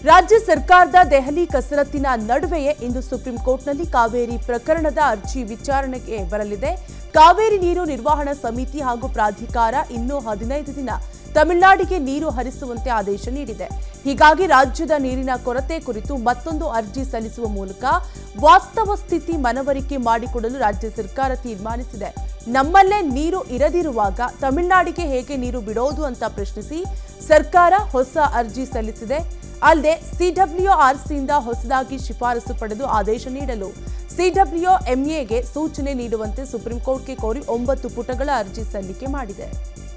ರಾಜ್ಯ ಸರ್ಕಾರದ ದೆಹಲಿ ಕಸರತ್ತಿನ ನಡುವೆಯೇ ಇಂದು ಸುಪ್ರೀಂ ಕೋರ್ಟ್ನಲ್ಲಿ ಕಾವೇರಿ ಪ್ರಕರಣದ ಅರ್ಜಿ ವಿಚಾರಣೆಗೆ ಬರಲಿದೆ ಕಾವೇರಿ ನೀರು ನಿರ್ವಹಣಾ ಸಮಿತಿ ಹಾಗೂ ಪ್ರಾಧಿಕಾರ ಇನ್ನೂ ಹದಿನೈದು ದಿನ ತಮಿಳುನಾಡಿಗೆ ನೀರು ಹರಿಸುವಂತೆ ಆದೇಶ ನೀಡಿದೆ ಹೀಗಾಗಿ ರಾಜ್ಯದ ನೀರಿನ ಕೊರತೆ ಕುರಿತು ಮತ್ತೊಂದು ಅರ್ಜಿ ಸಲ್ಲಿಸುವ ಮೂಲಕ ವಾಸ್ತವ ಸ್ಥಿತಿ ಮನವರಿಕೆ ಮಾಡಿಕೊಡಲು ರಾಜ್ಯ ಸರ್ಕಾರ ತೀರ್ಮಾನಿಸಿದೆ ನಮ್ಮಲ್ಲೇ ನೀರು ಇರದಿರುವಾಗ ತಮಿಳುನಾಡಿಗೆ ಹೇಗೆ ನೀರು ಬಿಡೋದು ಅಂತ ಪ್ರಶ್ನಿಸಿ ಸರ್ಕಾರ ಹೊಸ ಅರ್ಜಿ ಸಲ್ಲಿಸಿದೆ ಅಲ್ಲದೆ ಸಿಡಬ್ಲ್ಯೂಆರ್ಸಿಯಿಂದ ಹೊಸದಾಗಿ ಶಿಫಾರಸು ಪಡೆದು ಆದೇಶ ನೀಡಲು ಸಿಡಬ್ಲ್ಯೂ ಎಂಎಗೆ ಸೂಚನೆ ನೀಡುವಂತೆ ಸುಪ್ರೀಂ ಕೋರ್ಟ್ಗೆ ಕೋರಿ ಒಂಬತ್ತು ಪುಟಗಳ ಅರ್ಜಿ ಸಲ್ಲಿಕೆ ಮಾಡಿದೆ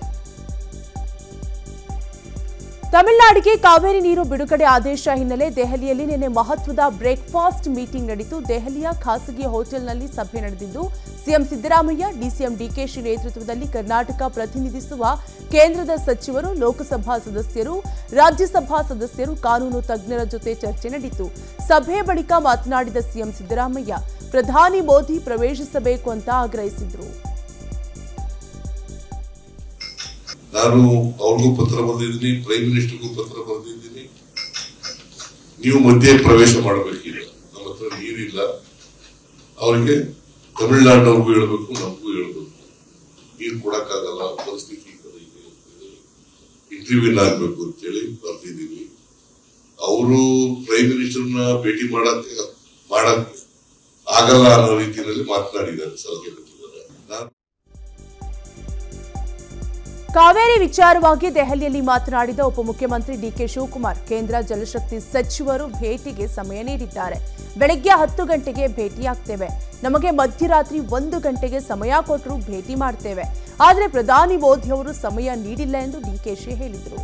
ತಮಿಳುನಾಡಿಗೆ ಕಾವೇರಿ ನೀರು ಬಿಡುಗಡೆ ಆದೇಶ ಹಿನ್ನೆಲೆ ದೆಹಲಿಯಲ್ಲಿ ನಿನ್ನೆ ಮಹತ್ವದ ಬ್ರೇಕ್ಫಾಸ್ಟ್ ಮೀಟಿಂಗ್ ನಡೆಯಿತು ದೆಹಲಿಯ ಖಾಸಗಿ ಹೋಟೆಲ್ನಲ್ಲಿ ಸಭೆ ನಡೆದಿದ್ದು ಸಿಎಂ ಸಿದ್ದರಾಮಯ್ಯ ಡಿಸಿಎಂ ಡಿಕೆಶಿ ನೇತೃತ್ವದಲ್ಲಿ ಕರ್ನಾಟಕ ಪ್ರತಿನಿಧಿಸುವ ಕೇಂದ್ರದ ಸಚಿವರು ಲೋಕಸಭಾ ಸದಸ್ಯರು ರಾಜ್ಯಸಭಾ ಸದಸ್ಯರು ಕಾನೂನು ತಜ್ಞರ ಜೊತೆ ಚರ್ಚೆ ನಡೆಯಿತು ಸಭೆ ಬಳಿಕ ಮಾತನಾಡಿದ ಸಿಎಂ ಸಿದ್ದರಾಮಯ್ಯ ಪ್ರಧಾನಿ ಮೋದಿ ಪ್ರವೇಶಿಸಬೇಕು ಅಂತ ಆಗ್ರಹಿಸಿದ್ರು ನಾನು ಅವ್ರಿಗೂ ಪತ್ರ ಬರೆದಿದ್ದೀನಿ ಪ್ರೈಮ್ ಮಿನಿಸ್ಟರ್ಗೂ ಪತ್ರ ಬರೆದಿದ್ದೀನಿ ನೀವು ಮಧ್ಯೆ ಪ್ರವೇಶ ಮಾಡಬೇಕಿಲ್ಲ ನಮ್ಮ ಹತ್ರ ನೀರಿಲ್ಲ ಅವರಿಗೆ ತಮಿಳುನಾಡಿನವ್ರಿಗೂ ಹೇಳ್ಬೇಕು ನಮಗೂ ಹೇಳ್ಬೇಕು ನೀರು ಕೊಡಕ್ಕಾಗಲ್ಲ ಪರಿಸ್ಥಿತಿ ಈ ಥರ ಇದೆ ಇಂಟರ್ವ್ಯೂನ್ ಆಗ್ಬೇಕು ಅಂತೇಳಿ ಬರ್ತಿದ್ದೀವಿ ಅವರು ಪ್ರೈಮ್ ಮಿನಿಸ್ಟರ್ನ ಭೇಟಿ ಮಾಡಕ್ಕೆ ಮಾಡಕ್ ಆಗಲ್ಲ ಅನ್ನೋ ರೀತಿಯಲ್ಲಿ ಮಾತನಾಡಿದ್ದಾರೆ ಸಲಹೆ ಕೊಟ್ಟಿದ್ದಾರೆ ನಾನು ಕಾವೇರಿ ವಿಚಾರವಾಗಿ ದೆಹಲಿಯಲ್ಲಿ ಮಾತನಾಡಿದ ಉಪಮುಖ್ಯಮಂತ್ರಿ ಡಿಕೆ ಶಿವಕುಮಾರ್ ಕೇಂದ್ರ ಜಲಶಕ್ತಿ ಸಚಿವರು ಭೇಟಿಗೆ ಸಮಯ ನೀಡಿದ್ದಾರೆ ಬೆಳಗ್ಗೆ ಹತ್ತು ಗಂಟೆಗೆ ಭೇಟಿಯಾಗ್ತೇವೆ ನಮಗೆ ಮಧ್ಯರಾತ್ರಿ ಒಂದು ಗಂಟೆಗೆ ಸಮಯ ಕೊಟ್ಟರು ಭೇಟಿ ಮಾಡ್ತೇವೆ ಆದರೆ ಪ್ರಧಾನಿ ಮೋದಿ ಅವರು ಸಮಯ ನೀಡಿಲ್ಲ ಎಂದು ಡಿಕೆಶಿ ಹೇಳಿದರು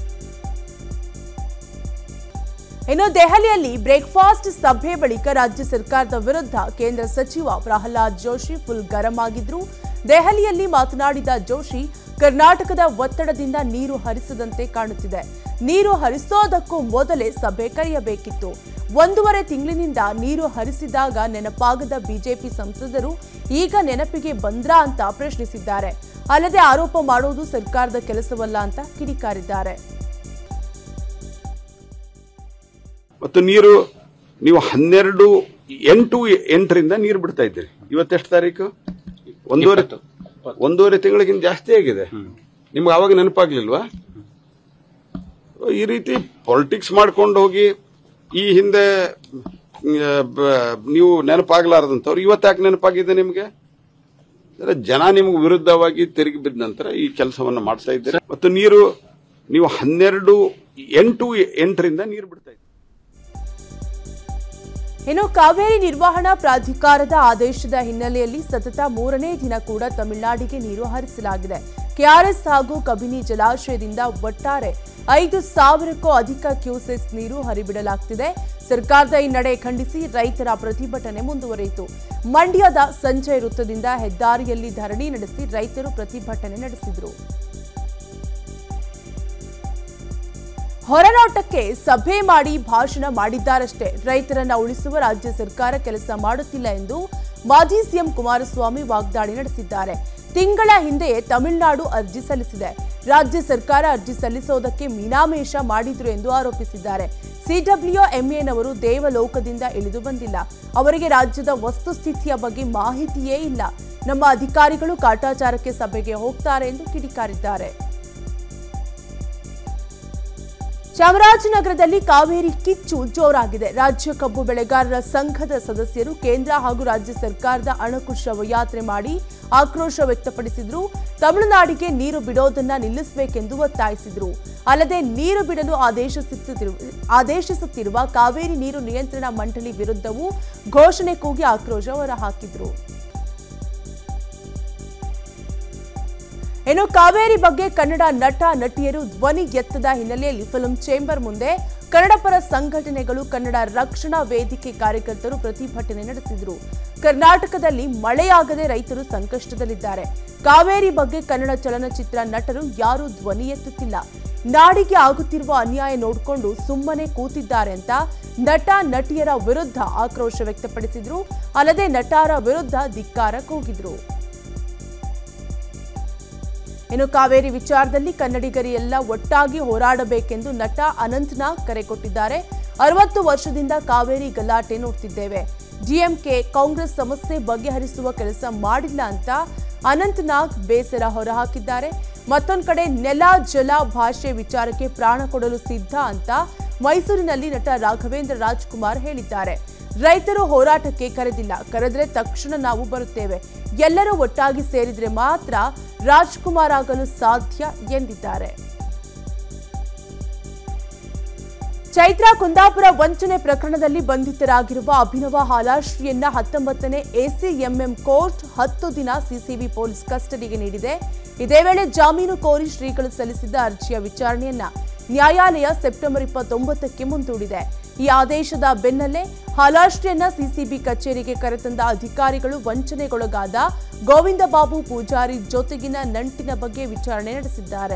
ಇನ್ನು ದೆಹಲಿಯಲ್ಲಿ ಬ್ರೇಕ್ಫಾಸ್ಟ್ ಸಭೆ ಬಳಿಕ ರಾಜ್ಯ ಸರ್ಕಾರದ ವಿರುದ್ಧ ಕೇಂದ್ರ ಸಚಿವ ಪ್ರಹ್ಲಾದ್ ಜೋಶಿ ಫುಲ್ ಗರಂ ಆಗಿದ್ರು ದೆಹಲಿಯಲ್ಲಿ ಮಾತನಾಡಿದ ಜೋಶಿ ಕರ್ನಾಟಕದ ಒತ್ತಡದಿಂದ ನೀರು ಹರಿಸದಂತೆ ಕಾಣುತ್ತಿದೆ ನೀರು ಹರಿಸೋದಕ್ಕೂ ಮೊದಲೇ ಸಭೆ ಕರೆಯಬೇಕಿತ್ತು ಒಂದೂವರೆ ತಿಂಗಳಿನಿಂದ ನೀರು ಹರಿಸಿದಾಗ ನೆನಪಾಗದ ಬಿಜೆಪಿ ಸಂಸದರು ಈಗ ನೆನಪಿಗೆ ಬಂದ್ರಾ ಅಂತ ಪ್ರಶ್ನಿಸಿದ್ದಾರೆ ಅಲ್ಲದೆ ಆರೋಪ ಮಾಡುವುದು ಸರ್ಕಾರದ ಕೆಲಸವಲ್ಲ ಅಂತ ಕಿಡಿಕಾರಿದ್ದಾರೆ ಮತ್ತು ನೀರು ನೀವು ಹನ್ನೆರಡು ಎಂಟು ಎಂಟರಿಂದ ನೀರು ಬಿಡ್ತಾ ಇದ್ದೀರಿ ಇವತ್ತೆಷ್ಟು ತಾರೀಕು ಒಂದೂವರೆ ಒಂದೂವರೆ ತಿಂಗಳಿಗಿಂತ ಜಾಸ್ತಿ ಆಗಿದೆ ನಿಮ್ಗೆ ಅವಾಗ ನೆನಪಾಗ್ಲಿಲ್ವಾ ಈ ರೀತಿ ಪೊಲಿಟಿಕ್ಸ್ ಮಾಡ್ಕೊಂಡು ಹೋಗಿ ಈ ಹಿಂದೆ ಆ, ಬ- ನೀವು ನೆನಪಾಗ್ಲಾರ್ದಂಥವ್ರು ಇವತ್ತಾಕೆ ನೆನಪಾಗಿದೆ ನಿಮಗೆ ಅಂದ್ರೆ ಜನ ನಿಮ್ಗೆ ವಿರುದ್ಧವಾಗಿ ತಿರುಗಿ ಬಿದ್ದ ನಂತರ ಈ ಕೆಲಸವನ್ನ ಮಾಡ್ತಾ ಇದ್ದಾರೆ ಮತ್ತು ನೀರು ನೀವು ಹನ್ನೆರಡು ಎಂಟು ಎಂಟರಿಂದ ನೀರು ಬಿಡ್ತಾ ಇದ್ದೀರಿ ಇನ್ನು ಕಾವೇರಿ ನಿರ್ವಹಣಾ ಪ್ರಾಧಿಕಾರದ ಆದೇಶದ ಹಿನ್ನೆಲೆಯಲ್ಲಿ ಸತತ ಮೂರನೇ ದಿನ ಕೂಡ ತಮಿಳುನಾಡಿಗೆ ನೀರು ಹರಿಸಲಾಗಿದೆ ಕೆಆರ್ಎಸ್ ಹಾಗೂ ಕಬಿನಿ ಜಲಾಶಯದಿಂದ ಒಟ್ಟಾರೆ ಐದು ಸಾವಿರಕ್ಕೂ ಅಧಿಕ ಕ್ಯೂಸೆಕ್ಸ್ ನೀರು ಹರಿಬಿಡಲಾಗ್ತಿದೆ ಸರ್ಕಾರದ ಈ ನಡೆ ಖಂಡಿಸಿ ರೈತರ ಪ್ರತಿಭಟನೆ ಮುಂದುವರಿಯಿತು ಮಂಡ್ಯದ ಸಂಜಯ್ ವೃತ್ತದಿಂದ ಹೆದ್ದಾರಿಯಲ್ಲಿ ಧರಣಿ ನಡೆಸಿ ರೈತರು ಪ್ರತಿಭಟನೆ ನಡೆಸಿದರು ಹೊರನೋಟಕ್ಕೆ ಸಭೆ ಮಾಡಿ ಭಾಷಣ ಮಾಡಿದ್ದಾರಷ್ಟೇ ರೈತರನ್ನ ಉಳಿಸುವ ರಾಜ್ಯ ಸರ್ಕಾರ ಕೆಲಸ ಮಾಡುತ್ತಿಲ್ಲ ಎಂದು ಮಾಜಿ ಸಿಎಂ ಕುಮಾರಸ್ವಾಮಿ ವಾಗ್ದಾಳಿ ನಡೆಸಿದ್ದಾರೆ ತಿಂಗಳ ಹಿಂದೆಯೇ ತಮಿಳುನಾಡು ಅರ್ಜಿ ಸಲ್ಲಿಸಿದೆ ರಾಜ್ಯ ಸರ್ಕಾರ ಅರ್ಜಿ ಸಲ್ಲಿಸೋದಕ್ಕೆ ಮೀನಾಮೇಷ ಮಾಡಿದ್ರು ಎಂದು ಆರೋಪಿಸಿದ್ದಾರೆ ಸಿಡಬ್ಲ್ಯೂ ಎಂಎನವರು ದೇವಲೋಕದಿಂದ ಇಳಿದು ಬಂದಿಲ್ಲ ಅವರಿಗೆ ರಾಜ್ಯದ ವಸ್ತುಸ್ಥಿತಿಯ ಬಗ್ಗೆ ಮಾಹಿತಿಯೇ ಇಲ್ಲ ನಮ್ಮ ಅಧಿಕಾರಿಗಳು ಕಾಟಾಚಾರಕ್ಕೆ ಸಭೆಗೆ ಹೋಗ್ತಾರೆ ಎಂದು ಕಿಡಿಕಾರಿದ್ದಾರೆ ಚಾಮರಾಜನಗರದಲ್ಲಿ ಕಾವೇರಿ ಕಿಚ್ಚು ಜೋರಾಗಿದೆ ರಾಜ್ಯ ಕಬ್ಬು ಬೆಳೆಗಾರರ ಸಂಘದ ಸದಸ್ಯರು ಕೇಂದ್ರ ಹಾಗೂ ರಾಜ್ಯ ಸರ್ಕಾರದ ಅಣಕು ಶವಯಾತ್ರೆ ಮಾಡಿ ಆಕ್ರೋಶ ವ್ಯಕ್ತಪಡಿಸಿದ್ರು ತಮಿಳುನಾಡಿಗೆ ನೀರು ಬಿಡೋದನ್ನ ನಿಲ್ಲಿಸಬೇಕೆಂದು ಒತ್ತಾಯಿಸಿದ್ರು ಅಲ್ಲದೆ ನೀರು ಬಿಡಲು ಆದೇಶಿಸುತ್ತಿರುವ ಆದೇಶಿಸುತ್ತಿರುವ ಕಾವೇರಿ ನೀರು ನಿಯಂತ್ರಣ ಮಂಡಳಿ ವಿರುದ್ಧವೂ ಘೋಷಣೆ ಕೂಗಿ ಆಕ್ರೋಶ ಹೊರಹಾಕಿದ್ರು ಇನ್ನು ಕಾವೇರಿ ಬಗ್ಗೆ ಕನ್ನಡ ನಟ ನಟಿಯರು ಧ್ವನಿ ಎತ್ತದ ಹಿನ್ನೆಲೆಯಲ್ಲಿ ಫಿಲ್ಮ್ ಚೇಂಬರ್ ಮುಂದೆ ಕನ್ನಡಪರ ಸಂಘಟನೆಗಳು ಕನ್ನಡ ರಕ್ಷಣಾ ವೇದಿಕೆ ಕಾರ್ಯಕರ್ತರು ಪ್ರತಿಭಟನೆ ನಡೆಸಿದರು ಕರ್ನಾಟಕದಲ್ಲಿ ಮಳೆಯಾಗದೆ ರೈತರು ಸಂಕಷ್ಟದಲ್ಲಿದ್ದಾರೆ ಕಾವೇರಿ ಬಗ್ಗೆ ಕನ್ನಡ ಚಲನಚಿತ್ರ ನಟರು ಯಾರೂ ಧ್ವನಿ ಎತ್ತುತ್ತಿಲ್ಲ ನಾಡಿಗೆ ಆಗುತ್ತಿರುವ ಅನ್ಯಾಯ ನೋಡಿಕೊಂಡು ಸುಮ್ಮನೆ ಕೂತಿದ್ದಾರೆ ಅಂತ ನಟ ನಟಿಯರ ವಿರುದ್ಧ ಆಕ್ರೋಶ ವ್ಯಕ್ತಪಡಿಸಿದ್ರು ಅಲ್ಲದೆ ನಟಾರ ವಿರುದ್ಧ ಧಿಕ್ಕಾರ ಕೂಗಿದ್ರು ಇನ್ನು ಕಾವೇರಿ ವಿಚಾರದಲ್ಲಿ ಕನ್ನಡಿಗರು ಎಲ್ಲ ಒಟ್ಟಾಗಿ ಹೋರಾಡಬೇಕೆಂದು ನಟ ಅನಂತನಾಗ್ ಕರೆ ಕೊಟ್ಟಿದ್ದಾರೆ ಅರವತ್ತು ವರ್ಷದಿಂದ ಕಾವೇರಿ ಗಲಾಟೆ ನೋಡ್ತಿದ್ದೇವೆ ಡಿಎಂಕೆ ಕಾಂಗ್ರೆಸ್ ಸಮಸ್ಯೆ ಬಗೆಹರಿಸುವ ಕೆಲಸ ಮಾಡಿಲ್ಲ ಅಂತ ಅನಂತನಾಗ್ ಬೇಸರ ಹೊರಹಾಕಿದ್ದಾರೆ ಮತ್ತೊಂದು ಕಡೆ ನೆಲ ಜಲ ಭಾಷೆ ವಿಚಾರಕ್ಕೆ ಪ್ರಾಣ ಕೊಡಲು ಸಿದ್ಧ ಅಂತ ಮೈಸೂರಿನಲ್ಲಿ ನಟ ರಾಘವೇಂದ್ರ ರಾಜ್ಕುಮಾರ್ ಹೇಳಿದ್ದಾರೆ ರೈತರು ಹೋರಾಟಕ್ಕೆ ಕರೆದಿಲ್ಲ ಕರೆದ್ರೆ ತಕ್ಷಣ ನಾವು ಬರುತ್ತೇವೆ ಎಲ್ಲರೂ ಒಟ್ಟಾಗಿ ಸೇರಿದ್ರೆ ಮಾತ್ರ ರಾಜ್ಕುಮಾರ್ ಆಗಲು ಸಾಧ್ಯ ಎಂದಿದ್ದಾರೆ ಚೈತ್ರಾ ಕುಂದಾಪುರ ವಂಚನೆ ಪ್ರಕರಣದಲ್ಲಿ ಬಂಧಿತರಾಗಿರುವ ಅಭಿನವ ಹಾಲಾಶ್ರಿಯನ್ನ ಹತ್ತೊಂಬತ್ತನೇ ಎಸಿಎಂಎಂ ಕೋರ್ಟ್ ಹತ್ತು ದಿನ ಸಿಸಿಬಿ ಪೊಲೀಸ್ ಕಸ್ಟಡಿಗೆ ನೀಡಿದೆ ಇದೇ ವೇಳೆ ಜಾಮೀನು ಕೋರಿ ಶ್ರೀಗಳು ಸಲ್ಲಿಸಿದ್ದ ಅರ್ಜಿಯ ವಿಚಾರಣೆಯನ್ನ ನ್ಯಾಯಾಲಯ ಸೆಪ್ಟೆಂಬರ್ ಇಪ್ಪತ್ತೊಂಬತ್ತಕ್ಕೆ ಮುಂದೂಡಿದೆ ಈ ಆದೇಶದ ಬೆನ್ನಲ್ಲೇ ಹಾಲಾಶ್ರಿಯನ್ನ ಸಿಸಿಬಿ ಕಚೇರಿಗೆ ಕರೆತಂದ ಅಧಿಕಾರಿಗಳು ವಂಚನೆಗೊಳಗಾದ ಗೋವಿಂದ ಬಾಬು ಪೂಜಾರಿ ಜೊತೆಗಿನ ನಂಟಿನ ಬಗ್ಗೆ ವಿಚಾರಣೆ ನಡೆಸಿದ್ದಾರೆ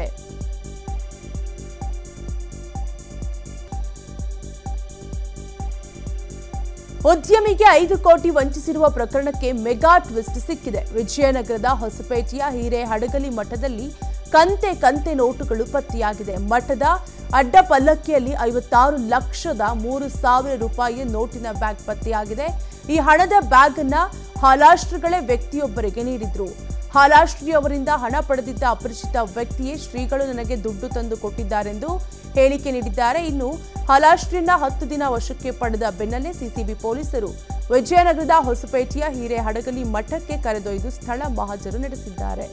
ಉದ್ಯಮಿಗೆ ಐದು ಕೋಟಿ ವಂಚಿಸಿರುವ ಪ್ರಕರಣಕ್ಕೆ ಮೆಗಾ ಟ್ವಿಸ್ಟ್ ಸಿಕ್ಕಿದೆ ವಿಜಯನಗರದ ಹೊಸಪೇಟೆಯ ಹಿರೇ ಹಡಗಲಿ ಮಠದಲ್ಲಿ ಕಂತೆ ಕಂತೆ ನೋಟುಗಳು ಪತ್ತೆಯಾಗಿದೆ ಮಠದ ಅಡ್ಡ ಪಲ್ಲಕ್ಕಿಯಲ್ಲಿ ಐವತ್ತಾರು ಲಕ್ಷದ ಮೂರು ಸಾವಿರ ರೂಪಾಯಿಯ ನೋಟಿನ ಬ್ಯಾಗ್ ಪತ್ತೆಯಾಗಿದೆ ಈ ಹಣದ ಬ್ಯಾಗ್ ಅನ್ನ ಹಾಲಾಷ್ಟ್ರಗಳೇ ವ್ಯಕ್ತಿಯೊಬ್ಬರಿಗೆ ನೀಡಿದ್ರು ಹಾಲಾಶ್ರೀ ಅವರಿಂದ ಹಣ ಪಡೆದಿದ್ದ ಅಪರಿಚಿತ ವ್ಯಕ್ತಿಯೇ ಶ್ರೀಗಳು ನನಗೆ ದುಡ್ಡು ತಂದು ಕೊಟ್ಟಿದ್ದಾರೆಂದು ಹೇಳಿಕೆ ನೀಡಿದ್ದಾರೆ ಇನ್ನು ಹಾಲಾಶ್ರೀನ ಹತ್ತು ದಿನ ವಶಕ್ಕೆ ಪಡೆದ ಬೆನ್ನಲ್ಲೇ ಸಿಸಿಬಿ ಪೊಲೀಸರು ವಿಜಯನಗರದ ಹೊಸಪೇಟೆಯ ಹಿರೇ ಹಡಗಲಿ ಮಠಕ್ಕೆ ಕರೆದೊಯ್ದು ಸ್ಥಳ ಮಹಜರು ನಡೆಸಿದ್ದಾರೆ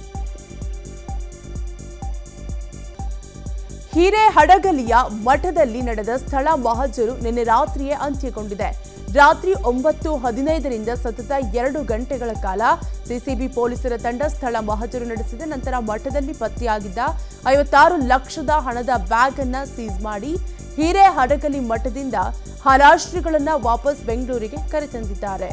ಹಿರೇ ಹಡಗಲಿಯ ಮಠದಲ್ಲಿ ನಡೆದ ಸ್ಥಳ ಮಹಜರು ನಿನ್ನೆ ರಾತ್ರಿಯೇ ಅಂತ್ಯಗೊಂಡಿದೆ ರಾತ್ರಿ ಒಂಬತ್ತು ಹದಿನೈದರಿಂದ ಸತತ ಎರಡು ಗಂಟೆಗಳ ಕಾಲ ಸಿಸಿಬಿ ಪೊಲೀಸರ ತಂಡ ಸ್ಥಳ ಮಹಜರು ನಡೆಸಿದ ನಂತರ ಮಠದಲ್ಲಿ ಪತ್ತೆಯಾಗಿದ್ದ ಐವತ್ತಾರು ಲಕ್ಷದ ಹಣದ ಬ್ಯಾಗ್ ಅನ್ನ ಸೀಸ್ ಮಾಡಿ ಹಿರೇ ಹಡಗಲಿ ಮಠದಿಂದ ಹಲಾಶ್ರಿಗಳನ್ನ ವಾಪಸ್ ಬೆಂಗಳೂರಿಗೆ ಕರೆತಂದಿದ್ದಾರೆ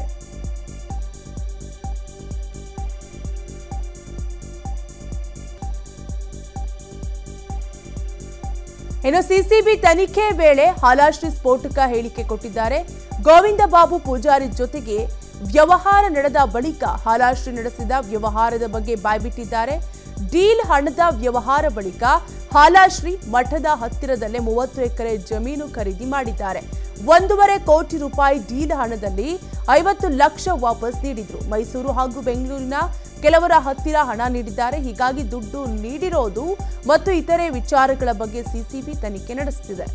ಇನ್ನು ಸಿಸಿಬಿ ತನಿಖೆ ವೇಳೆ ಹಾಲಾಶ್ರೀ ಸ್ಫೋಟಕ ಹೇಳಿಕೆ ಕೊಟ್ಟಿದ್ದಾರೆ ಗೋವಿಂದ ಬಾಬು ಪೂಜಾರಿ ಜೊತೆಗೆ ವ್ಯವಹಾರ ನಡೆದ ಬಳಿಕ ಹಾಲಾಶ್ರೀ ನಡೆಸಿದ ವ್ಯವಹಾರದ ಬಗ್ಗೆ ಬಾಯ್ಬಿಟ್ಟಿದ್ದಾರೆ ಡೀಲ್ ಹಣದ ವ್ಯವಹಾರ ಬಳಿಕ ಹಾಲಾಶ್ರೀ ಮಠದ ಹತ್ತಿರದಲ್ಲೇ ಮೂವತ್ತು ಎಕರೆ ಜಮೀನು ಖರೀದಿ ಮಾಡಿದ್ದಾರೆ ಒಂದೂವರೆ ಕೋಟಿ ರೂಪಾಯಿ ಡೀಲ್ ಹಣದಲ್ಲಿ ಐವತ್ತು ಲಕ್ಷ ವಾಪಸ್ ನೀಡಿದ್ರು ಮೈಸೂರು ಹಾಗೂ ಬೆಂಗಳೂರಿನ ಕೆಲವರ ಹತ್ತಿರ ಹಣ ನೀಡಿದ್ದಾರೆ ಹೀಗಾಗಿ ದುಡ್ಡು ನೀಡಿರೋದು ಮತ್ತು ಇತರೆ ವಿಚಾರಗಳ ಬಗ್ಗೆ ಸಿಸಿಬಿ ತನಿಖೆ ನಡೆಸುತ್ತಿದೆ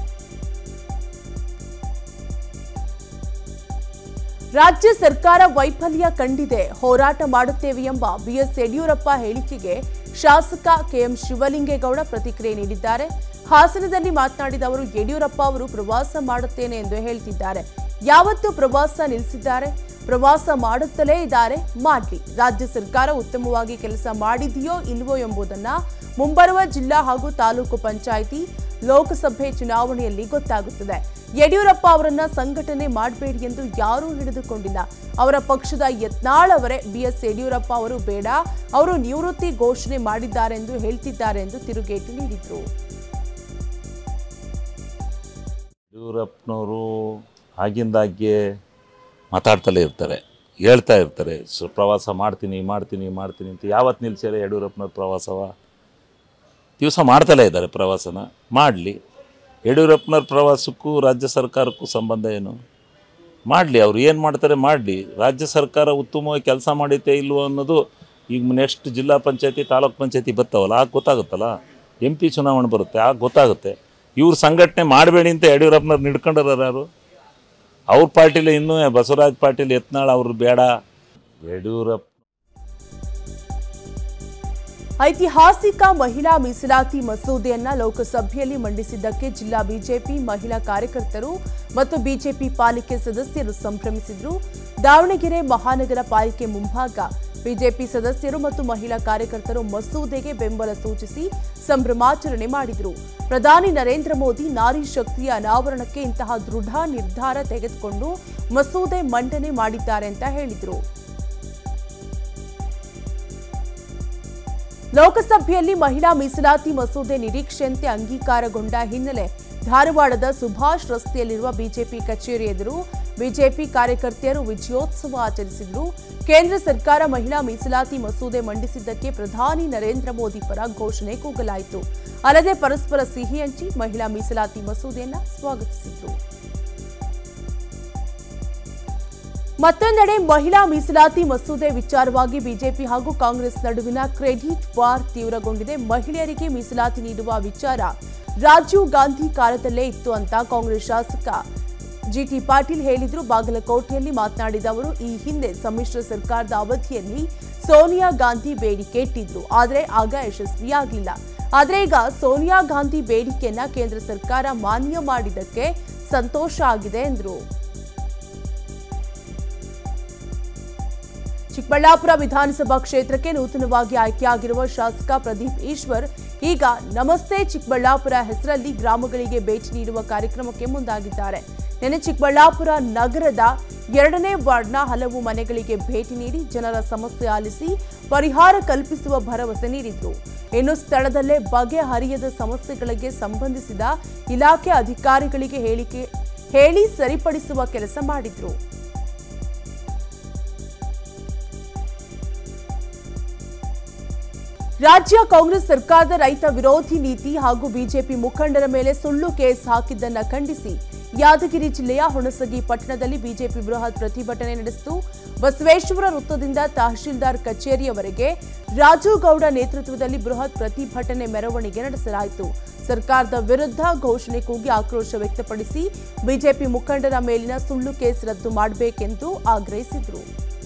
ರಾಜ್ಯ ಸರ್ಕಾರ ವೈಫಲ್ಯ ಕಂಡಿದೆ ಹೋರಾಟ ಮಾಡುತ್ತೇವೆ ಎಂಬ ಬಿಎಸ್ ಯಡಿಯೂರಪ್ಪ ಹೇಳಿಕೆಗೆ ಶಾಸಕ ಕೆಎಂ ಶಿವಲಿಂಗೇಗೌಡ ಪ್ರತಿಕ್ರಿಯೆ ನೀಡಿದ್ದಾರೆ ಹಾಸನದಲ್ಲಿ ಮಾತನಾಡಿದ ಅವರು ಯಡಿಯೂರಪ್ಪ ಅವರು ಪ್ರವಾಸ ಮಾಡುತ್ತೇನೆ ಎಂದು ಹೇಳ್ತಿದ್ದಾರೆ ಯಾವತ್ತು ಪ್ರವಾಸ ನಿಲ್ಲಿಸಿದ್ದಾರೆ ಪ್ರವಾಸ ಮಾಡುತ್ತಲೇ ಇದ್ದಾರೆ ಮಾಡ್ಲಿ ರಾಜ್ಯ ಸರ್ಕಾರ ಉತ್ತಮವಾಗಿ ಕೆಲಸ ಮಾಡಿದೆಯೋ ಇಲ್ವೋ ಎಂಬುದನ್ನ ಮುಂಬರುವ ಜಿಲ್ಲಾ ಹಾಗೂ ತಾಲೂಕು ಪಂಚಾಯಿತಿ ಲೋಕಸಭೆ ಚುನಾವಣೆಯಲ್ಲಿ ಗೊತ್ತಾಗುತ್ತದೆ ಯಡಿಯೂರಪ್ಪ ಅವರನ್ನ ಸಂಘಟನೆ ಮಾಡಬೇಡಿ ಎಂದು ಯಾರೂ ಹಿಡಿದುಕೊಂಡಿಲ್ಲ ಅವರ ಪಕ್ಷದ ಯತ್ನಾಳ್ ಅವರೇ ಬಿಎಸ್ ಯಡಿಯೂರಪ್ಪ ಅವರು ಬೇಡ ಅವರು ನಿವೃತ್ತಿ ಘೋಷಣೆ ಮಾಡಿದ್ದಾರೆಂದು ಹೇಳ್ತಿದ್ದಾರೆ ಎಂದು ತಿರುಗೇಟು ನೀಡಿದ್ರು ಯಡಿಯೂರಪ್ಪನವರು ಆಗಿಂದಾಗ್ಗೆ ಮಾತಾಡ್ತಲೇ ಇರ್ತಾರೆ ಹೇಳ್ತಾ ಇರ್ತಾರೆ ಸೊ ಪ್ರವಾಸ ಮಾಡ್ತೀನಿ ಮಾಡ್ತೀನಿ ಮಾಡ್ತೀನಿ ಅಂತ ಯಾವತ್ತು ನಿಲ್ಸ್ಯಾರ ಯಡಿಯೂರಪ್ಪನವ್ರ ಪ್ರವಾಸವ ದಿವಸ ಮಾಡ್ತಲೇ ಇದ್ದಾರೆ ಪ್ರವಾಸನ ಮಾಡಲಿ ಯಡಿಯೂರಪ್ಪನವ್ರ ಪ್ರವಾಸಕ್ಕೂ ರಾಜ್ಯ ಸರ್ಕಾರಕ್ಕೂ ಸಂಬಂಧ ಏನು ಮಾಡಲಿ ಅವ್ರು ಏನು ಮಾಡ್ತಾರೆ ಮಾಡಲಿ ರಾಜ್ಯ ಸರ್ಕಾರ ಉತ್ತಮವಾಗಿ ಕೆಲಸ ಮಾಡೈತೆ ಇಲ್ವೋ ಅನ್ನೋದು ಈಗ ನೆಕ್ಸ್ಟ್ ಜಿಲ್ಲಾ ಪಂಚಾಯತಿ ತಾಲೂಕ್ ಪಂಚಾಯತಿ ಬರ್ತಾವಲ್ಲ ಆಗ ಗೊತ್ತಾಗುತ್ತಲ್ಲ ಎಂ ಪಿ ಚುನಾವಣೆ ಬರುತ್ತೆ ಆಗ ಗೊತ್ತಾಗುತ್ತೆ ಇವ್ರು ಸಂಘಟನೆ ಮಾಡಬೇಡಿ ಅಂತ ಯಡಿಯೂರಪ್ಪನವ್ರು ನಿಡ್ಕೊಂಡಾರ ಯಾರು ಅವ್ರ ಪಾರ್ಟಿಲಿ ಇನ್ನೂ ಬಸವರಾಜ್ ಪಾಟೀಲ್ ಯತ್ನಾಳ್ ಅವ್ರು ಬೇಡ ಯಡಿಯೂರಪ್ಪ ಐತಿಹಾಸಿಕ ಮಹಿಳಾ ಮೀಸಲಾತಿ ಮಸೂದೆಯನ್ನ ಲೋಕಸಭೆಯಲ್ಲಿ ಮಂಡಿಸಿದ್ದಕ್ಕೆ ಜಿಲ್ಲಾ ಬಿಜೆಪಿ ಮಹಿಳಾ ಕಾರ್ಯಕರ್ತರು ಮತ್ತು ಬಿಜೆಪಿ ಪಾಲಿಕೆ ಸದಸ್ಯರು ಸಂಭ್ರಮಿಸಿದ್ರು ದಾವಣಗೆರೆ ಮಹಾನಗರ ಪಾಲಿಕೆ ಮುಂಭಾಗ ಬಿಜೆಪಿ ಸದಸ್ಯರು ಮತ್ತು ಮಹಿಳಾ ಕಾರ್ಯಕರ್ತರು ಮಸೂದೆಗೆ ಬೆಂಬಲ ಸೂಚಿಸಿ ಸಂಭ್ರಮಾಚರಣೆ ಮಾಡಿದರು ಪ್ರಧಾನಿ ನರೇಂದ್ರ ಮೋದಿ ನಾರಿ ಶಕ್ತಿಯ ಅನಾವರಣಕ್ಕೆ ಇಂತಹ ದೃಢ ನಿರ್ಧಾರ ತೆಗೆದುಕೊಂಡು ಮಸೂದೆ ಮಂಡನೆ ಮಾಡಿದ್ದಾರೆ ಅಂತ ಹೇಳಿದರು ಲೋಕಸಭೆಯಲ್ಲಿ ಮಹಿಳಾ ಮೀಸಲಾತಿ ಮಸೂದೆ ನಿರೀಕ್ಷೆಯಂತೆ ಅಂಗೀಕಾರಗೊಂಡ ಹಿನ್ನೆಲೆ ಧಾರವಾಡದ ಸುಭಾಷ್ ರಸ್ತೆಯಲ್ಲಿರುವ ಬಿಜೆಪಿ ಕಚೇರಿ ಎದುರು ಬಿಜೆಪಿ ಕಾರ್ಯಕರ್ತೆಯರು ವಿಜಯೋತ್ಸವ ಆಚರಿಸಿದ್ರು ಕೇಂದ್ರ ಸರ್ಕಾರ ಮಹಿಳಾ ಮೀಸಲಾತಿ ಮಸೂದೆ ಮಂಡಿಸಿದ್ದಕ್ಕೆ ಪ್ರಧಾನಿ ನರೇಂದ್ರ ಮೋದಿ ಪರ ಘೋಷಣೆ ಕೂಗಲಾಯಿತು ಅಲ್ಲದೆ ಪರಸ್ಪರ ಸಿಹಿ ಹಂಚಿ ಮಹಿಳಾ ಮೀಸಲಾತಿ ಮಸೂದೆಯನ್ನ ಸ್ವಾಗತಿಸಿದ್ರು ಮತ್ತೊಂದೆಡೆ ಮಹಿಳಾ ಮೀಸಲಾತಿ ಮಸೂದೆ ವಿಚಾರವಾಗಿ ಬಿಜೆಪಿ ಹಾಗೂ ಕಾಂಗ್ರೆಸ್ ನಡುವಿನ ಕ್ರೆಡಿಟ್ ವಾರ್ ತೀವ್ರಗೊಂಡಿದೆ ಮಹಿಳೆಯರಿಗೆ ಮೀಸಲಾತಿ ನೀಡುವ ವಿಚಾರ ರಾಜೀವ್ ಗಾಂಧಿ ಕಾಲದಲ್ಲೇ ಇತ್ತು ಅಂತ ಕಾಂಗ್ರೆಸ್ ಶಾಸಕ ಜಿಟಿ ಪಾಟೀಲ್ ಹೇಳಿದ್ರು ಬಾಗಲಕೋಟೆಯಲ್ಲಿ ಮಾತನಾಡಿದ ಅವರು ಈ ಹಿಂದೆ ಸಮ್ಮಿಶ್ರ ಸರ್ಕಾರದ ಅವಧಿಯಲ್ಲಿ ಸೋನಿಯಾ ಗಾಂಧಿ ಬೇಡಿಕೆ ಇಟ್ಟಿದ್ರು ಆದರೆ ಆಗ ಯಶಸ್ವಿಯಾಗಲಿಲ್ಲ ಆದರೆ ಈಗ ಸೋನಿಯಾ ಗಾಂಧಿ ಬೇಡಿಕೆಯನ್ನ ಕೇಂದ್ರ ಸರ್ಕಾರ ಮಾನ್ಯ ಮಾಡಿದ್ದಕ್ಕೆ ಸಂತೋಷ ಆಗಿದೆ ಎಂದರು ಚಿಕ್ಕಬಳ್ಳಾಪುರ ವಿಧಾನಸಭಾ ಕ್ಷೇತ್ರಕ್ಕೆ ನೂತನವಾಗಿ ಆಯ್ಕೆಯಾಗಿರುವ ಶಾಸಕ ಪ್ರದೀಪ್ ಈಶ್ವರ್ ಈಗ ನಮಸ್ತೆ ಚಿಕ್ಕಬಳ್ಳಾಪುರ ಹೆಸರಲ್ಲಿ ಗ್ರಾಮಗಳಿಗೆ ಭೇಟಿ ನೀಡುವ ಕಾರ್ಯಕ್ರಮಕ್ಕೆ ಮುಂದಾಗಿದ್ದಾರೆ ನಿನ್ನೆ ಚಿಕ್ಕಬಳ್ಳಾಪುರ ನಗರದ ಎರಡನೇ ವಾರ್ಡ್ನ ಹಲವು ಮನೆಗಳಿಗೆ ಭೇಟಿ ನೀಡಿ ಜನರ ಸಮಸ್ಯೆ ಆಲಿಸಿ ಪರಿಹಾರ ಕಲ್ಪಿಸುವ ಭರವಸೆ ನೀಡಿದ್ರು ಇನ್ನು ಸ್ಥಳದಲ್ಲೇ ಬಗೆಹರಿಯದ ಸಮಸ್ಯೆಗಳಿಗೆ ಸಂಬಂಧಿಸಿದ ಇಲಾಖೆ ಅಧಿಕಾರಿಗಳಿಗೆ ಹೇಳಿಕೆ ಹೇಳಿ ಸರಿಪಡಿಸುವ ಕೆಲಸ ಮಾಡಿದ್ರು ರಾಜ್ಯ ಕಾಂಗ್ರೆಸ್ ಸರ್ಕಾರದ ರೈತ ವಿರೋಧಿ ನೀತಿ ಹಾಗೂ ಬಿಜೆಪಿ ಮುಖಂಡರ ಮೇಲೆ ಸುಳ್ಳು ಕೇಸ್ ಹಾಕಿದ್ದನ್ನ ಖಂಡಿಸಿ ಯಾದಗಿರಿ ಜಿಲ್ಲೆಯ ಹುಣಸಗಿ ಪಟ್ಟಣದಲ್ಲಿ ಬಿಜೆಪಿ ಬೃಹತ್ ಪ್ರತಿಭಟನೆ ನಡೆಸಿತು ಬಸವೇಶ್ವರ ವೃತ್ತದಿಂದ ತಹಶೀಲ್ದಾರ್ ಕಚೇರಿಯವರೆಗೆ ರಾಜು ಗೌಡ ನೇತೃತ್ವದಲ್ಲಿ ಬೃಹತ್ ಪ್ರತಿಭಟನೆ ಮೆರವಣಿಗೆ ನಡೆಸಲಾಯಿತು ಸರ್ಕಾರದ ವಿರುದ್ಧ ಘೋಷಣೆ ಕೂಗಿ ಆಕ್ರೋಶ ವ್ಯಕ್ತಪಡಿಸಿ ಬಿಜೆಪಿ ಮುಖಂಡರ ಮೇಲಿನ ಸುಳ್ಳು ಕೇಸ್ ರದ್ದು ಮಾಡಬೇಕೆಂದು ಆಗ್ರಹಿಸಿದರು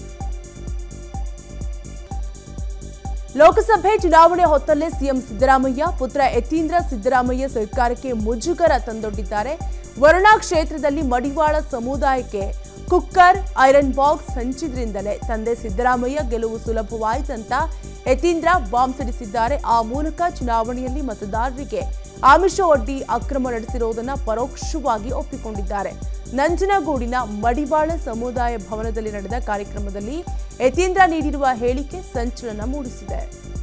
ಲೋಕಸಭೆ ಚುನಾವಣೆ ಹೊತ್ತಲ್ಲೇ ಸಿಎಂ ಸಿದ್ದರಾಮಯ್ಯ ಪುತ್ರ ಯತೀಂದ್ರ ಸಿದ್ದರಾಮಯ್ಯ ಸರ್ಕಾರಕ್ಕೆ ಮುಜುಗರ ತಂದೊಡ್ಡಿದ್ದಾರೆ ವರುಣಾ ಕ್ಷೇತ್ರದಲ್ಲಿ ಮಡಿವಾಳ ಸಮುದಾಯಕ್ಕೆ ಕುಕ್ಕರ್ ಐರನ್ ಬಾಕ್ಸ್ ಹಂಚಿದ್ರಿಂದಲೇ ತಂದೆ ಸಿದ್ದರಾಮಯ್ಯ ಗೆಲುವು ಸುಲಭವಾಯಿತಂತ ಯತೀಂದ್ರ ಬಾಂಬ್ ಸಿಡಿಸಿದ್ದಾರೆ ಆ ಮೂಲಕ ಚುನಾವಣೆಯಲ್ಲಿ ಮತದಾರರಿಗೆ ಆಮಿಷ ಒಡ್ಡಿ ಅಕ್ರಮ ನಡೆಸಿರುವುದನ್ನು ಪರೋಕ್ಷವಾಗಿ ಒಪ್ಪಿಕೊಂಡಿದ್ದಾರೆ ನಂಜನಗೂಡಿನ ಮಡಿವಾಳ ಸಮುದಾಯ ಭವನದಲ್ಲಿ ನಡೆದ ಕಾರ್ಯಕ್ರಮದಲ್ಲಿ ಯತೀಂದ್ರ ನೀಡಿರುವ ಹೇಳಿಕೆ ಸಂಚಲನ ಮೂಡಿಸಿದೆ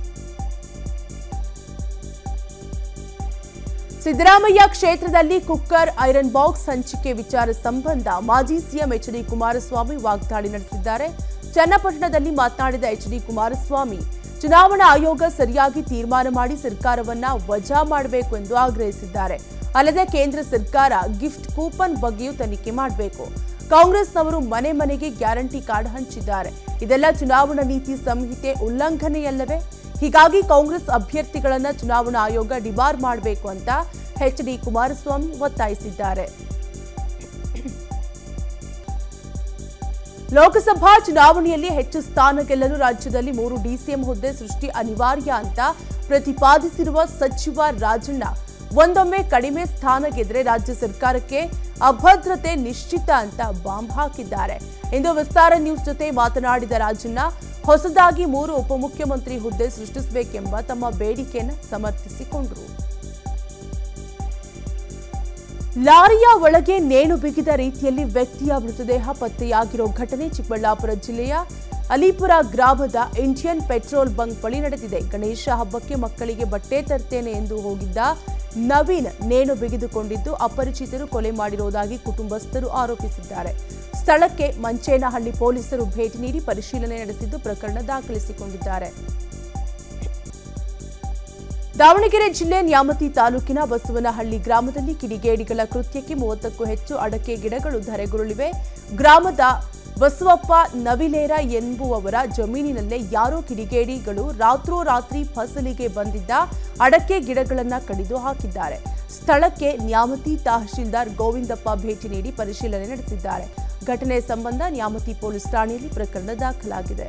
ಸಿದ್ದರಾಮಯ್ಯ ಕ್ಷೇತ್ರದಲ್ಲಿ ಕುಕ್ಕರ್ ಐರನ್ ಬಾಕ್ಸ್ ಹಂಚಿಕೆ ವಿಚಾರ ಸಂಬಂಧ ಮಾಜಿ ಸಿಎಂ ಎಚ್ ಡಿ ಕುಮಾರಸ್ವಾಮಿ ವಾಗ್ದಾಳಿ ನಡೆಸಿದ್ದಾರೆ ಚನ್ನಪಟ್ಟಣದಲ್ಲಿ ಮಾತನಾಡಿದ ಎಚ್ ಡಿ ಕುಮಾರಸ್ವಾಮಿ ಚುನಾವಣಾ ಆಯೋಗ ಸರಿಯಾಗಿ ತೀರ್ಮಾನ ಮಾಡಿ ಸರ್ಕಾರವನ್ನ ವಜಾ ಮಾಡಬೇಕು ಎಂದು ಆಗ್ರಹಿಸಿದ್ದಾರೆ ಅಲ್ಲದೆ ಕೇಂದ್ರ ಸರ್ಕಾರ ಗಿಫ್ಟ್ ಕೂಪನ್ ಬಗ್ಗೆಯೂ ತನಿಖೆ ಮಾಡಬೇಕು ಕಾಂಗ್ರೆಸ್ನವರು ಮನೆ ಮನೆಗೆ ಗ್ಯಾರಂಟಿ ಕಾರ್ಡ್ ಹಂಚಿದ್ದಾರೆ ಇದೆಲ್ಲ ಚುನಾವಣಾ ನೀತಿ ಸಂಹಿತೆ ಉಲ್ಲಂಘನೆಯಲ್ಲವೇ ಹೀಗಾಗಿ ಕಾಂಗ್ರೆಸ್ ಅಭ್ಯರ್ಥಿಗಳನ್ನ ಚುನಾವಣಾ ಆಯೋಗ ಡಿಬಾರ್ ಮಾಡಬೇಕು ಅಂತ ಎಚ್ ಡಿ ಕುಮಾರಸ್ವಾಮಿ ಒತ್ತಾಯಿಸಿದ್ದಾರೆ ಲೋಕಸಭಾ ಚುನಾವಣೆಯಲ್ಲಿ ಹೆಚ್ಚು ಸ್ಥಾನ ಗೆಲ್ಲಲು ರಾಜ್ಯದಲ್ಲಿ ಮೂರು ಡಿಸಿಎಂ ಹುದ್ದೆ ಸೃಷ್ಟಿ ಅನಿವಾರ್ಯ ಅಂತ ಪ್ರತಿಪಾದಿಸಿರುವ ಸಚಿವ ರಾಜಣ್ಣ ಒಂದೊಮ್ಮೆ ಕಡಿಮೆ ಸ್ಥಾನ ಗೆದ್ರೆ ರಾಜ್ಯ ಸರ್ಕಾರಕ್ಕೆ ಅಭದ್ರತೆ ನಿಶ್ಚಿತ ಅಂತ ಬಾಂಬ್ ಹಾಕಿದ್ದಾರೆ ಇಂದು ವಿಸ್ತಾರ ನ್ಯೂಸ್ ಜೊತೆ ಮಾತನಾಡಿದ ರಾಜಣ್ಣ ಹೊಸದಾಗಿ ಮೂರು ಉಪಮುಖ್ಯಮಂತ್ರಿ ಹುದ್ದೆ ಸೃಷ್ಟಿಸಬೇಕೆಂಬ ತಮ್ಮ ಬೇಡಿಕೆಯನ್ನು ಸಮರ್ಥಿಸಿಕೊಂಡರು ಲಾರಿಯ ಒಳಗೆ ನೇಣು ಬಿಗಿದ ರೀತಿಯಲ್ಲಿ ವ್ಯಕ್ತಿಯ ಮೃತದೇಹ ಪತ್ತೆಯಾಗಿರೋ ಘಟನೆ ಚಿಕ್ಕಬಳ್ಳಾಪುರ ಜಿಲ್ಲೆಯ ಅಲಿಪುರ ಗ್ರಾಮದ ಇಂಡಿಯನ್ ಪೆಟ್ರೋಲ್ ಬಂಕ್ ಬಳಿ ನಡೆದಿದೆ ಗಣೇಶ ಹಬ್ಬಕ್ಕೆ ಮಕ್ಕಳಿಗೆ ಬಟ್ಟೆ ತರ್ತೇನೆ ಎಂದು ಹೋಗಿದ್ದ ನವೀನ್ ನೇಣು ಬಿಗಿದುಕೊಂಡಿದ್ದು ಅಪರಿಚಿತರು ಕೊಲೆ ಮಾಡಿರುವುದಾಗಿ ಕುಟುಂಬಸ್ಥರು ಆರೋಪಿಸಿದ್ದಾರೆ ಸ್ಥಳಕ್ಕೆ ಮಂಚೇನಹಳ್ಳಿ ಪೊಲೀಸರು ಭೇಟಿ ನೀಡಿ ಪರಿಶೀಲನೆ ನಡೆಸಿದ್ದು ಪ್ರಕರಣ ದಾಖಲಿಸಿಕೊಂಡಿದ್ದಾರೆ ದಾವಣಗೆರೆ ಜಿಲ್ಲೆ ನ್ಯಾಮತಿ ತಾಲೂಕಿನ ಬಸವನಹಳ್ಳಿ ಗ್ರಾಮದಲ್ಲಿ ಕಿಡಿಗೇಡಿಗಳ ಕೃತ್ಯಕ್ಕೆ ಮೂವತ್ತಕ್ಕೂ ಹೆಚ್ಚು ಅಡಕೆ ಗಿಡಗಳು ಧರೆಗುರುಳಿವೆ ಗ್ರಾಮದ ಬಸವಪ್ಪ ನವಿಲೇರ ಎಂಬುವವರ ಜಮೀನಿನಲ್ಲೇ ಯಾರೋ ಕಿಡಿಗೇಡಿಗಳು ರಾತ್ರೋರಾತ್ರಿ ಫಸಲಿಗೆ ಬಂದಿದ್ದ ಅಡಕೆ ಗಿಡಗಳನ್ನ ಕಡಿದು ಹಾಕಿದ್ದಾರೆ ಸ್ಥಳಕ್ಕೆ ನ್ಯಾಮತಿ ತಹಶೀಲ್ದಾರ್ ಗೋವಿಂದಪ್ಪ ಭೇಟಿ ನೀಡಿ ಪರಿಶೀಲನೆ ನಡೆಸಿದ್ದಾರೆ ಘಟನೆ ಸಂಬಂಧ ನ್ಯಾಮತಿ ಪೊಲೀಸ್ ಠಾಣೆಯಲ್ಲಿ ಪ್ರಕರಣ ದಾಖಲಾಗಿದೆ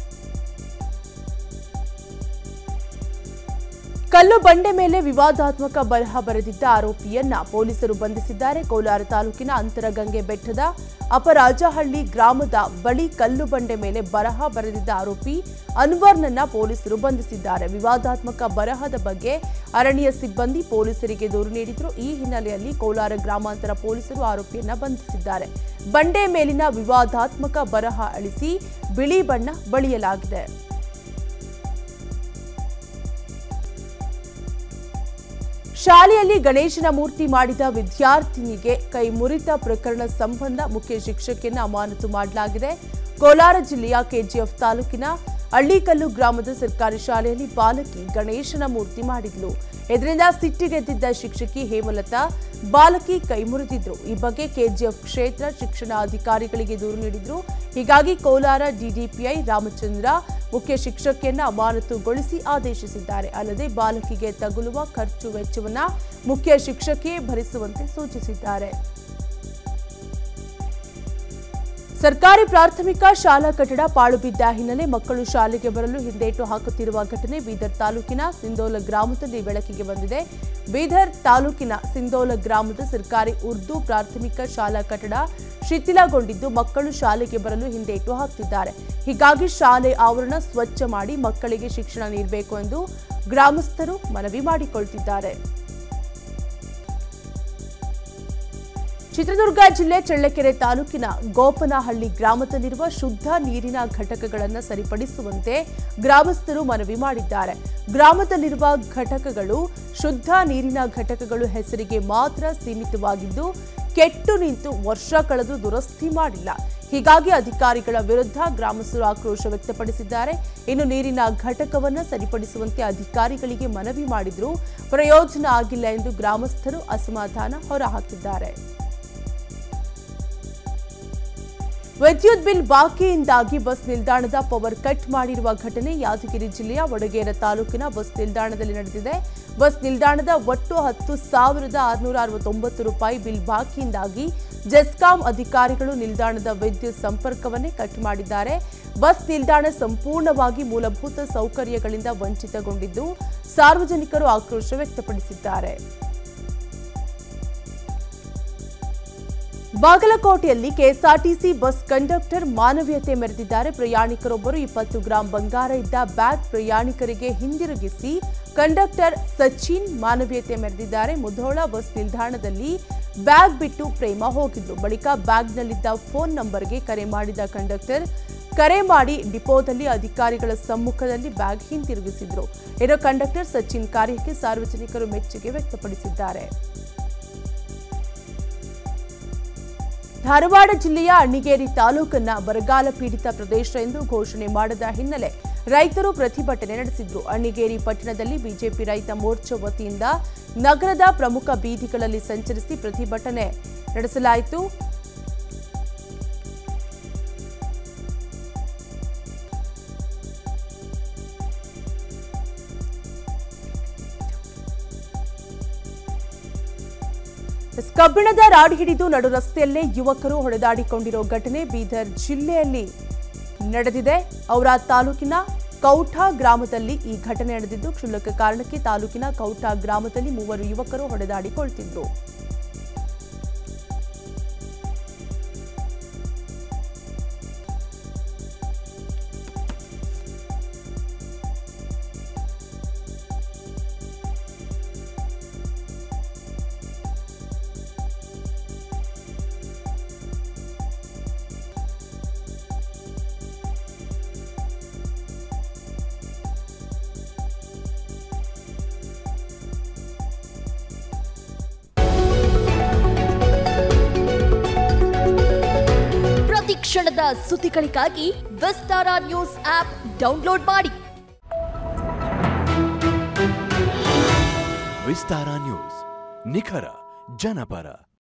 ಕಲ್ಲು ಬಂಡೆ ಮೇಲೆ ವಿವಾದಾತ್ಮಕ ಬರಹ ಬರೆದಿದ್ದ ಆರೋಪಿಯನ್ನ ಪೊಲೀಸರು ಬಂಧಿಸಿದ್ದಾರೆ ಕೋಲಾರ ತಾಲೂಕಿನ ಅಂತರಗಂಗೆ ಬೆಟ್ಟದ ಅಪರಾಜಹಳ್ಳಿ ಗ್ರಾಮದ ಬಳಿ ಕಲ್ಲು ಬಂಡೆ ಮೇಲೆ ಬರಹ ಬರೆದಿದ್ದ ಆರೋಪಿ ಅನ್ವರ್ನನ್ನ ಪೊಲೀಸರು ಬಂಧಿಸಿದ್ದಾರೆ ವಿವಾದಾತ್ಮಕ ಬರಹದ ಬಗ್ಗೆ ಅರಣ್ಯ ಸಿಬ್ಬಂದಿ ಪೊಲೀಸರಿಗೆ ದೂರು ನೀಡಿದ್ರು ಈ ಹಿನ್ನೆಲೆಯಲ್ಲಿ ಕೋಲಾರ ಗ್ರಾಮಾಂತರ ಪೊಲೀಸರು ಆರೋಪಿಯನ್ನ ಬಂಧಿಸಿದ್ದಾರೆ ಬಂಡೆ ಮೇಲಿನ ವಿವಾದಾತ್ಮಕ ಬರಹ ಅಳಿಸಿ ಬಿಳಿ ಬಣ್ಣ ಬಳಿಯಲಾಗಿದೆ ಶಾಲೆಯಲ್ಲಿ ಗಣೇಶನ ಮೂರ್ತಿ ಮಾಡಿದ ವಿದ್ಯಾರ್ಥಿನಿಗೆ ಕೈ ಮುರಿತ ಪ್ರಕರಣ ಸಂಬಂಧ ಮುಖ್ಯ ಶಿಕ್ಷಕಿಯನ್ನ ಅಮಾನತು ಮಾಡಲಾಗಿದೆ ಕೋಲಾರ ಜಿಲ್ಲೆಯ ಕೆಜಿಎಫ್ ತಾಲೂಕಿನ ಹಳ್ಳಿಕಲ್ಲು ಗ್ರಾಮದ ಸರ್ಕಾರಿ ಶಾಲೆಯಲ್ಲಿ ಬಾಲಕಿ ಗಣೇಶನ ಮೂರ್ತಿ ಮಾಡಿದ್ಲು ಇದರಿಂದ ಸಿಟ್ಟಿಗೆದ್ದಿದ್ದ ಶಿಕ್ಷಕಿ ಹೇಮಲತಾ ಬಾಲಕಿ ಕೈ ಮುರಿದಿದ್ರು ಈ ಬಗ್ಗೆ ಕೆಜಿಎಫ್ ಕ್ಷೇತ್ರ ಶಿಕ್ಷಣ ಅಧಿಕಾರಿಗಳಿಗೆ ದೂರು ನೀಡಿದ್ರು ಹೀಗಾಗಿ ಕೋಲಾರ ಡಿಡಿಪಿಐ ರಾಮಚಂದ್ರ ಮುಖ್ಯ ಶಿಕ್ಷಕಿಯನ್ನ ಅಮಾನತುಗೊಳಿಸಿ ಆದೇಶಿಸಿದ್ದಾರೆ ಅಲ್ಲದೆ ಬಾಲಕಿಗೆ ತಗುಲುವ ಖರ್ಚು ವೆಚ್ಚವನ್ನ ಮುಖ್ಯ ಶಿಕ್ಷಕಿಯೇ ಭರಿಸುವಂತೆ ಸೂಚಿಸಿದ್ದಾರೆ ಸರ್ಕಾರಿ ಪ್ರಾಥಮಿಕ ಶಾಲಾ ಕಟ್ಟಡ ಪಾಳು ಬಿದ್ದ ಹಿನ್ನೆಲೆ ಮಕ್ಕಳು ಶಾಲೆಗೆ ಬರಲು ಹಿಂದೇಟು ಹಾಕುತ್ತಿರುವ ಘಟನೆ ಬೀದರ್ ತಾಲೂಕಿನ ಸಿಂದೋಲ ಗ್ರಾಮದಲ್ಲಿ ಬೆಳಕಿಗೆ ಬಂದಿದೆ ಬೀದರ್ ತಾಲೂಕಿನ ಸಿಂದೋಲ ಗ್ರಾಮದ ಸರ್ಕಾರಿ ಉರ್ದು ಪ್ರಾಥಮಿಕ ಶಾಲಾ ಕಟ್ಟಡ ಶಿಥಿಲಗೊಂಡಿದ್ದು ಮಕ್ಕಳು ಶಾಲೆಗೆ ಬರಲು ಹಿಂದೇಟು ಹಾಕ್ತಿದ್ದಾರೆ ಹೀಗಾಗಿ ಶಾಲೆ ಆವರಣ ಸ್ವಚ್ಛ ಮಾಡಿ ಮಕ್ಕಳಿಗೆ ಶಿಕ್ಷಣ ನೀಡಬೇಕು ಎಂದು ಗ್ರಾಮಸ್ಥರು ಮನವಿ ಮಾಡಿಕೊಳ್ತಿದ್ದಾರೆ ಚಿತ್ರದುರ್ಗ ಜಿಲ್ಲೆ ಚಳ್ಳಕೆರೆ ತಾಲೂಕಿನ ಗೋಪನಹಳ್ಳಿ ಗ್ರಾಮದಲ್ಲಿರುವ ಶುದ್ಧ ನೀರಿನ ಘಟಕಗಳನ್ನು ಸರಿಪಡಿಸುವಂತೆ ಗ್ರಾಮಸ್ಥರು ಮನವಿ ಮಾಡಿದ್ದಾರೆ ಗ್ರಾಮದಲ್ಲಿರುವ ಘಟಕಗಳು ಶುದ್ಧ ನೀರಿನ ಘಟಕಗಳು ಹೆಸರಿಗೆ ಮಾತ್ರ ಸೀಮಿತವಾಗಿದ್ದು ಕೆಟ್ಟು ನಿಂತು ವರ್ಷ ಕಳೆದು ದುರಸ್ತಿ ಮಾಡಿಲ್ಲ ಹೀಗಾಗಿ ಅಧಿಕಾರಿಗಳ ವಿರುದ್ಧ ಗ್ರಾಮಸ್ಥರು ಆಕ್ರೋಶ ವ್ಯಕ್ತಪಡಿಸಿದ್ದಾರೆ ಇನ್ನು ನೀರಿನ ಘಟಕವನ್ನು ಸರಿಪಡಿಸುವಂತೆ ಅಧಿಕಾರಿಗಳಿಗೆ ಮನವಿ ಮಾಡಿದರೂ ಪ್ರಯೋಜನ ಆಗಿಲ್ಲ ಎಂದು ಗ್ರಾಮಸ್ಥರು ಅಸಮಾಧಾನ ಹೊರಹಾಕಿದ್ದಾರೆ ವಿದ್ಯುತ್ ಬಿಲ್ ಬಾಕಿಯಿಂದಾಗಿ ಬಸ್ ನಿಲ್ದಾಣದ ಪವರ್ ಕಟ್ ಮಾಡಿರುವ ಘಟನೆ ಯಾದಗಿರಿ ಜಿಲ್ಲೆಯ ವಡಗೇರ ತಾಲೂಕಿನ ಬಸ್ ನಿಲ್ದಾಣದಲ್ಲಿ ನಡೆದಿದೆ ಬಸ್ ನಿಲ್ದಾಣದ ಒಟ್ಟು ಹತ್ತು ಸಾವಿರದ ಆರುನೂರ ಅರವತ್ತೊಂಬತ್ತು ರೂಪಾಯಿ ಬಿಲ್ ಬಾಕಿಯಿಂದಾಗಿ ಜೆಸ್ಕಾಂ ಅಧಿಕಾರಿಗಳು ನಿಲ್ದಾಣದ ವಿದ್ಯುತ್ ಸಂಪರ್ಕವನ್ನೇ ಕಟ್ ಮಾಡಿದ್ದಾರೆ ಬಸ್ ನಿಲ್ದಾಣ ಸಂಪೂರ್ಣವಾಗಿ ಮೂಲಭೂತ ಸೌಕರ್ಯಗಳಿಂದ ವಂಚಿತಗೊಂಡಿದ್ದು ಸಾರ್ವಜನಿಕರು ಆಕ್ರೋಶ ವ್ಯಕ್ತಪಡಿಸಿದ್ದಾರೆ ಬಾಗಲಕೋಟೆಯಲ್ಲಿ ಕೆಎಸ್ಆರ್ಟಿಸಿ ಬಸ್ ಕಂಡಕ್ಟರ್ ಮಾನವೀಯತೆ ಮೆರೆದಿದ್ದಾರೆ ಪ್ರಯಾಣಿಕರೊಬ್ಬರು ಇಪ್ಪತ್ತು ಗ್ರಾಂ ಬಂಗಾರ ಇದ್ದ ಬ್ಯಾಗ್ ಪ್ರಯಾಣಿಕರಿಗೆ ಹಿಂದಿರುಗಿಸಿ ಕಂಡಕ್ಟರ್ ಸಚಿನ್ ಮಾನವೀಯತೆ ಮೆರೆದಿದ್ದಾರೆ ಮುಧೋಳ ಬಸ್ ನಿಲ್ದಾಣದಲ್ಲಿ ಬ್ಯಾಗ್ ಬಿಟ್ಟು ಪ್ರೇಮ ಹೋಗಿದ್ರು ಬಳಿಕ ಬ್ಯಾಗ್ನಲ್ಲಿದ್ದ ಫೋನ್ ನಂಬರ್ಗೆ ಕರೆ ಮಾಡಿದ ಕಂಡಕ್ಟರ್ ಕರೆ ಮಾಡಿ ಡಿಪೋದಲ್ಲಿ ಅಧಿಕಾರಿಗಳ ಸಮ್ಮುಖದಲ್ಲಿ ಬ್ಯಾಗ್ ಹಿಂತಿರುಗಿಸಿದ್ರು ಇರೋ ಕಂಡಕ್ಟರ್ ಸಚಿನ್ ಕಾರ್ಯಕ್ಕೆ ಸಾರ್ವಜನಿಕರು ಮೆಚ್ಚುಗೆ ವ್ಯಕ್ತಪಡಿಸಿದ್ದಾರೆ ಧಾರವಾಡ ಜಿಲ್ಲೆಯ ಅಣ್ಣಿಗೇರಿ ತಾಲೂಕನ್ನ ಬರಗಾಲ ಪೀಡಿತ ಪ್ರದೇಶ ಎಂದು ಘೋಷಣೆ ಮಾಡದ ಹಿನ್ನೆಲೆ ರೈತರು ಪ್ರತಿಭಟನೆ ನಡೆಸಿದ್ರು ಅಣ್ಣಿಗೇರಿ ಪಟ್ಟಣದಲ್ಲಿ ಬಿಜೆಪಿ ರೈತ ಮೋರ್ಚಾ ವತಿಯಿಂದ ನಗರದ ಪ್ರಮುಖ ಬೀದಿಗಳಲ್ಲಿ ಸಂಚರಿಸಿ ಪ್ರತಿಭಟನೆ ನಡೆಸಲಾಯಿತು ಎಸ್, ಕಬ್ಬಿಣದ ರಾಡಿ ಹಿಡಿದು ನಡು ರಸ್ತೆಯಲ್ಲೇ ಯುವಕರು ಹೊಡೆದಾಡಿಕೊಂಡಿರೋ ಘಟನೆ ಬೀದರ್ ಜಿಲ್ಲೆಯಲ್ಲಿ ನಡೆದಿದೆ ಔರಾ ತಾಲೂಕಿನ ಕೌಠ ಗ್ರಾಮದಲ್ಲಿ ಈ ಘಟನೆ ನಡೆದಿದ್ದು ಕ್ಷುಲ್ಲಕ ಕಾರಣಕ್ಕೆ ತಾಲೂಕಿನ ಕೌಠ ಗ್ರಾಮದಲ್ಲಿ ಮೂವರು ಯುವಕರು ಹೊಡೆದಾಡಿಕೊಳ್ತಿದ್ರು ಪ್ರತಿ ಕ್ಷಣದ ಸುದ್ದಿಗಳಿಗಾಗಿ ವಿಸ್ತಾರ ನ್ಯೂಸ್ ಆಪ್ ಡೌನ್ಲೋಡ್ ಮಾಡಿ ವಿಸ್ತಾರ ನ್ಯೂಸ್ ನಿಖರ ಜನಪರ